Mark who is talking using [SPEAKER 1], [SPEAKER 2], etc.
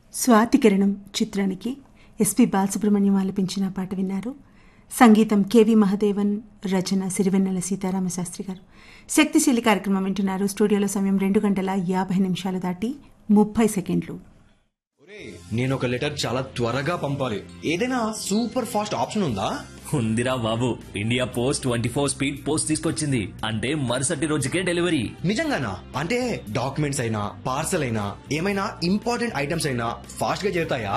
[SPEAKER 1] స్వాతికిరణం చిత్రానికి ఎస్పి బాలసుబ్రహ్మణ్యం ఆలపించిన పాట విన్నారు సంగీతం కెవి మహదేవన్ రచన సిరివెన్నెల సీతారామ శాస్త్రి గారు శక్తిశీలి కార్యక్రమం వింటున్నారు స్టూడియోలో సమయం రెండు గంటల యాభై నిమిషాలు దాటి ముప్పై సెకండ్లు
[SPEAKER 2] నేను ఒక లెటర్ చాలా త్వరగా పంపాలి ఏదైనా సూపర్ ఫాస్ట్ ఆప్షన్ ఉందా
[SPEAKER 3] ఉందిరా బాబు India post twenty four speed post తీసుకొచ్చింది అంటే మరుసటి రోజుకే డెలివరీ
[SPEAKER 2] నిజంగానా అంటే డాక్యుమెంట్స్ అయినా పార్సల్ అయినా ఏమైనా ఇంపార్టెంట్ ఐటమ్స్ అయినా ఫాస్ట్ గా చేరుతాయా